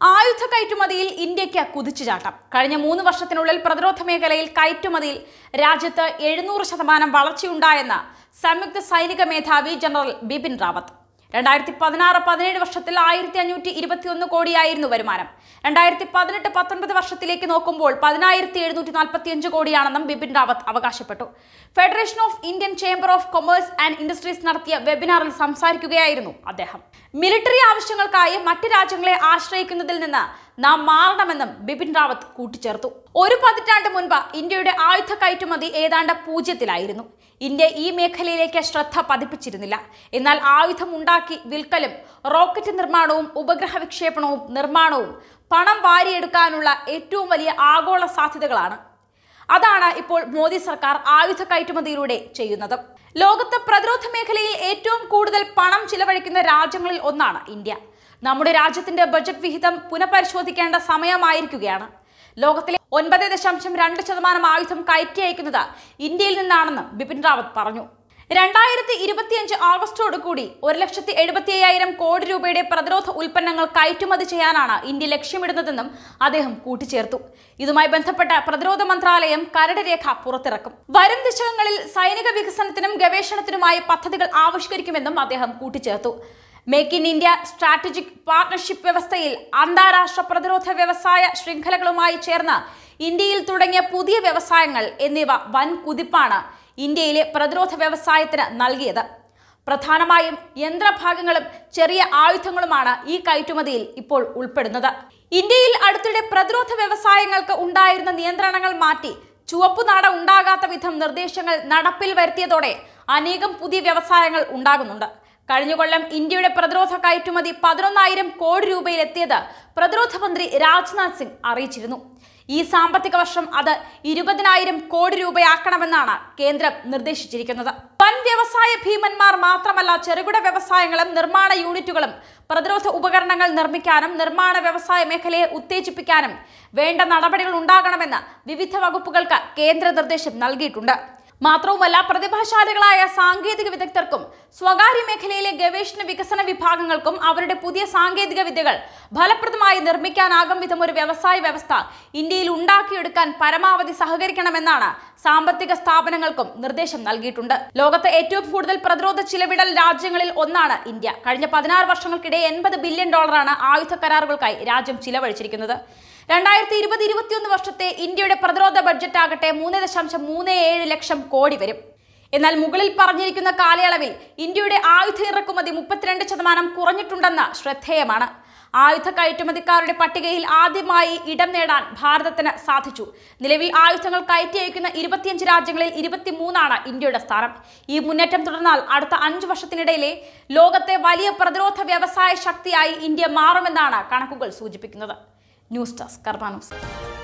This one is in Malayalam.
ആയുധ കയറ്റുമതിയിൽ ഇന്ത്യക്ക് കുതിച്ചുചാട്ടം കഴിഞ്ഞ മൂന്ന് വർഷത്തിനുള്ളിൽ പ്രതിരോധ മേഖലയിൽ കയറ്റുമതിയിൽ രാജ്യത്ത് എഴുന്നൂറ് ശതമാനം വളർച്ചയുണ്ടായെന്ന് സംയുക്ത സൈനിക മേധാവി ജനറൽ ബിപിൻ റാവത്ത് രണ്ടായിരത്തി പതിനാറ് പതിനേഴ് വർഷത്തിൽ ആയിരത്തി അഞ്ഞൂറ്റി ഇരുപത്തിയൊന്ന് കോടിയായിരുന്നു വരുമാനം രണ്ടായിരത്തി പതിനെട്ട് പത്തൊൻപത് വർഷത്തിലേക്ക് നോക്കുമ്പോൾ പതിനായിരത്തി എഴുന്നൂറ്റി നാൽപ്പത്തി അഞ്ച് കോടിയാണെന്നും ബിപിൻ റാവത്ത് അവകാശപ്പെട്ടു federation of Indian chamber of commerce and industries നടത്തിയ വെബിനാറിൽ സംസാരിക്കുകയായിരുന്നു അദ്ദേഹം മിലിറ്ററി ആവശ്യങ്ങൾക്കായി മറ്റ് രാജ്യങ്ങളെ ആശ്രയിക്കുന്നതിൽ നിന്ന് നാം മാറണമെന്നും ബിപിൻ റാവത്ത് കൂട്ടിച്ചേർത്തു ഒരു പതിറ്റാണ്ട് മുൻപ് ഇന്ത്യയുടെ ആയുധ കയറ്റുമതി ഏതാണ്ട് പൂജ്യത്തിലായിരുന്നു ഇന്ത്യ ഈ മേഖലയിലേക്ക് ശ്രദ്ധ പതിപ്പിച്ചിരുന്നില്ല എന്നാൽ ആയുധം ഉണ്ടാക്കി വിൽക്കലും റോക്കറ്റ് നിർമ്മാണവും ഉപഗ്രഹ വിക്ഷേപണവും നിർമ്മാണവും പണം വാരിയെടുക്കാനുള്ള ഏറ്റവും വലിയ ആഗോള സാധ്യതകളാണ് അതാണ് ഇപ്പോൾ മോദി സർക്കാർ ആയുധ കയറ്റുമതിയിലൂടെ ചെയ്യുന്നത് ലോകത്ത് പ്രതിരോധ മേഖലയിൽ ഏറ്റവും കൂടുതൽ പണം ചിലവഴിക്കുന്ന രാജ്യങ്ങളിൽ ഒന്നാണ് ഇന്ത്യ നമ്മുടെ രാജ്യത്തിന്റെ ബജറ്റ് വിഹിതം പുനഃപരിശോധിക്കേണ്ട സമയമായിരിക്കുകയാണ് ലോകത്തിലെ ഒൻപത് ദശാംശം രണ്ട് ശതമാനം ആയുധം കയറ്റി അയക്കുന്നത് ഇന്ത്യയിൽ നിന്നാണെന്ന് ബിപിൻ റാവത്ത് പറഞ്ഞു രണ്ടായിരത്തി ഇരുപത്തിയഞ്ച് ആഗസ്റ്റോട് കൂടി ഒരു ലക്ഷത്തി എഴുപത്തി അയ്യായിരം കോടി രൂപയുടെ പ്രതിരോധ ഉൽപ്പന്നങ്ങൾ കയറ്റുമതി ചെയ്യാനാണ് ഇന്ത്യ ലക്ഷ്യമിടുന്നതെന്നും അദ്ദേഹം കൂട്ടിച്ചേർത്തു ഇതുമായി ബന്ധപ്പെട്ട പ്രതിരോധ മന്ത്രാലയം കരട് രേഖ പുറത്തിറക്കും വരും ദശകങ്ങളിൽ സൈനിക വികസനത്തിനും ഗവേഷണത്തിനുമായി പദ്ധതികൾ ആവിഷ്കരിക്കുമെന്നും അദ്ദേഹം കൂട്ടിച്ചേർത്തു make in India strategic partnership വ്യവസ്ഥയിൽ അന്താരാഷ്ട്ര പ്രതിരോധ വ്യവസായ ശൃംഖലകളുമായി ചേർന്ന് ഇന്ത്യയിൽ തുടങ്ങിയ പുതിയ വ്യവസായങ്ങൾ എന്നിവ വൻ കുതിപ്പാണ് ഇന്ത്യയിലെ പ്രതിരോധ വ്യവസായത്തിന് നൽകിയത് പ്രധാനമായും യന്ത്രഭാഗങ്ങളും ചെറിയ ആയുധങ്ങളുമാണ് ഈ കയറ്റുമതിയിൽ ഇപ്പോൾ ഉൾപ്പെടുന്നത് ഇന്ത്യയിൽ അടുത്തിടെ പ്രതിരോധ വ്യവസായങ്ങൾക്ക് ഉണ്ടായിരുന്ന നിയന്ത്രണങ്ങൾ മാറ്റി ചുവപ്പുനാട ഉണ്ടാകാത്ത വിധം നിർദ്ദേശങ്ങൾ നടപ്പിൽ വരുത്തിയതോടെ അനേകം പുതിയ വ്യവസായങ്ങൾ ഉണ്ടാകുന്നുണ്ട് കഴിഞ്ഞ കൊല്ലം ഇന്ത്യയുടെ പ്രതിരോധ കയറ്റുമതി പതിനൊന്നായിരം കോടി രൂപയിലെത്തിയത് പ്രതിരോധ മന്ത്രി രാജ്നാഥ് സിംഗ് അറിയിച്ചിരുന്നു ഈ സാമ്പത്തിക വർഷം അത് ഇരുപതിനായിരം കോടി രൂപയാക്കണമെന്നാണ് കേന്ദ്രം നിർദ്ദേശിച്ചിരിക്കുന്നത് വൻ വ്യവസായ ഭീമന്മാർ മാത്രമല്ല ചെറുകിട വ്യവസായങ്ങളും നിർമ്മാണ യൂണിറ്റുകളും പ്രതിരോധ ഉപകരണങ്ങൾ നിർമ്മിക്കാനും നിർമ്മാണ വ്യവസായ മേഖലയെ ഉത്തേജിപ്പിക്കാനും വേണ്ട നടപടികൾ ഉണ്ടാകണമെന്ന് വിവിധ വകുപ്പുകൾക്ക് കേന്ദ്ര നിർദ്ദേശം നൽകിയിട്ടുണ്ട് മാത്രവുമല്ല പ്രതിഭാശാലികളായ സാങ്കേതിക വിദഗ്ധർക്കും സ്വകാര്യ മേഖലയിലെ ഗവേഷണ വികസന വിഭാഗങ്ങൾക്കും അവരുടെ പുതിയ സാങ്കേതിക വിദ്യകൾ ഫലപ്രദമായി നിർമ്മിക്കാനാകും വിധം ഒരു വ്യവസായ വ്യവസ്ഥ ഇന്ത്യയിൽ ഉണ്ടാക്കിയെടുക്കാൻ പരമാവധി സഹകരിക്കണമെന്നാണ് സാമ്പത്തിക സ്ഥാപനങ്ങൾക്കും നിർദ്ദേശം നൽകിയിട്ടുണ്ട് ലോകത്തെ ഏറ്റവും കൂടുതൽ പ്രതിരോധ ചിലവിടൽ രാജ്യങ്ങളിൽ ഒന്നാണ് ഇന്ത്യ കഴിഞ്ഞ പതിനാറ് വർഷങ്ങൾക്കിടെ എൺപത് ബില്യൺ ഡോളറാണ് ആയുധ കരാറുകൾക്കായി രാജ്യം ചിലവഴിച്ചിരിക്കുന്നത് രണ്ടായിരത്തി ഇരുപത് ഇരുപത്തിയൊന്ന് വർഷത്തെ ഇന്ത്യയുടെ പ്രതിരോധ ബഡ്ജറ്റ് ആകട്ടെ മൂന്ന് ദശാംശം മൂന്ന് ഏഴ് ലക്ഷം കോടി വരും എന്നാൽ മുകളിൽ പറഞ്ഞിരിക്കുന്ന കാലയളവിൽ ഇന്ത്യയുടെ ആയുധ ഇറക്കുമതി മുപ്പത്തിരണ്ട് ശതമാനം കുറഞ്ഞിട്ടുണ്ടെന്ന് ശ്രദ്ധേയമാണ് ആയുധ കയറ്റുമതിക്കാരുടെ പട്ടികയിൽ ആദ്യമായി ഇടം നേടാൻ ഭാരതത്തിന് സാധിച്ചു നിലവിൽ ആയുധങ്ങൾ കയറ്റി അയക്കുന്ന ഇരുപത്തിയഞ്ച് രാജ്യങ്ങളിൽ ഇരുപത്തിമൂന്നാണ് ഇന്ത്യയുടെ സ്ഥാനം ഈ മുന്നേറ്റം തുടർന്നാൽ അടുത്ത അഞ്ചു വർഷത്തിനിടയിലെ ലോകത്തെ വലിയ പ്രതിരോധ വ്യവസായ ശക്തിയായി ഇന്ത്യ മാറുമെന്നാണ് കണക്കുകൾ സൂചിപ്പിക്കുന്നത് ന്യൂസ് ഡെസ്ക് കർമാനൂസ്